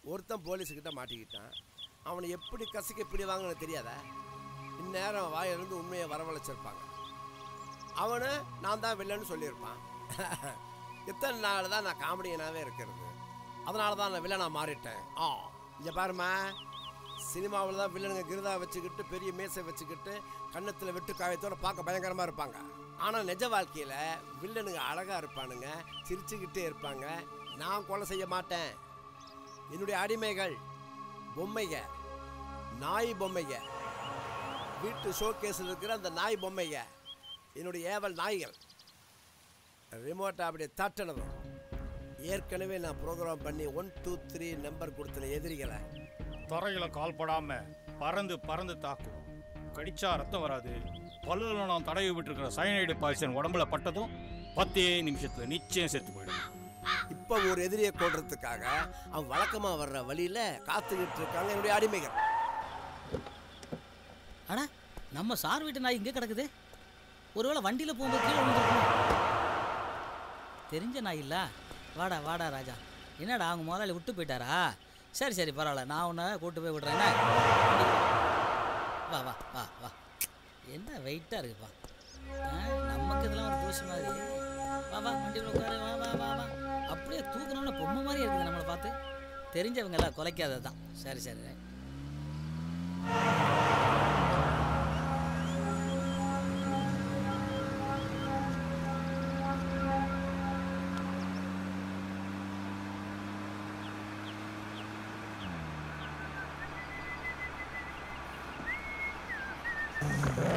ஒருத்தன் போலீஸுக்கிட்ட மாட்டிக்கிட்டான் அவனை எப்படி கசக்கி பிடிவாங்கன்னு தெரியாதா இந்நேரம் வாயிலிருந்து உண்மையை வரவழைச்சிருப்பாங்க அவனு நான் தான் வில்லன்னு சொல்லியிருப்பான் எத்தனை நாள் தான் நான் காமெடியனாகவே இருக்கிறது அதனால தான் நான் வில்லனா மாறிட்டேன் ஆ இங்கே பாருமா சினிமாவில் தான் வில்லனுங்க கிருதா வச்சுக்கிட்டு பெரிய மேசை வச்சுக்கிட்டு கன்னத்தில் வெட்டு காயத்தோட பார்க்க பயங்கரமாக இருப்பாங்க ஆனால் நிஜ வாழ்க்கையில் வில்லனுங்க அழகாக இருப்பானுங்க சிரிச்சுக்கிட்டே இருப்பாங்க நான் கொலை செய்ய மாட்டேன் என்னுடைய அடிமைகள் பொம்மைங்க நாய் பொம்மைங்க வீட்டு ஷோகேஸில் இருக்கிற அந்த நாய் பொம்மைங்க என்னுடைய ஏவல் நாய்கள் ரிமோட்டை அப்படியே தட்டினதும் ஏற்கனவே நான் ப்ரோக்ராம் பண்ணி ஒன் டூ த்ரீ நம்பர் கொடுத்த எதிரிகளை தரையில கால் படாம பறந்து பறந்து தாக்கும் கடிச்சா ரத்தம் வராது பல்லுல நான் தடவி விட்டுருக்கிற சயனைடு பாய்சன் உடம்புல பட்டதும் பத்தே நிமிஷத்துல நிச்சயம் செத்து போயிடும் இப்போ ஒரு எதிரியை கொள்றதுக்காக அவன் வழக்கமாக வர்ற வழியில் காத்துக்கிட்டு இருக்காங்க என்னுடைய அடிமைகள் அட நம்ம சார் வீட்டு நாய் இங்கே கிடக்குது ஒருவேளை வண்டியில் போகும்போது கீழே விழுந்துருக்கும் தெரிஞ்ச நாய் இல்ல வாடா வாடா ராஜா என்னடா அவங்க முதலாளி விட்டு போயிட்டாரா சரி சரி பரவாயில்ல நான் உன்னை கூட்டு போய் விடுறேன் என்ன? வா வா வா வா என்ன வெயிட்டாக இருக்குப்பா ஆ, நமக்கு இதெல்லாம் ஒரு தோசை மாதிரி வா வா வண்டியில் உட்காரு வா வா வா வா அப்படியே தூக்கணும்னு பொம்மை மாதிரி இருக்குது நம்மளை பார்த்து தெரிஞ்சவங்க எல்லாம் குலைக்காதது தான் சரி சரி ஆ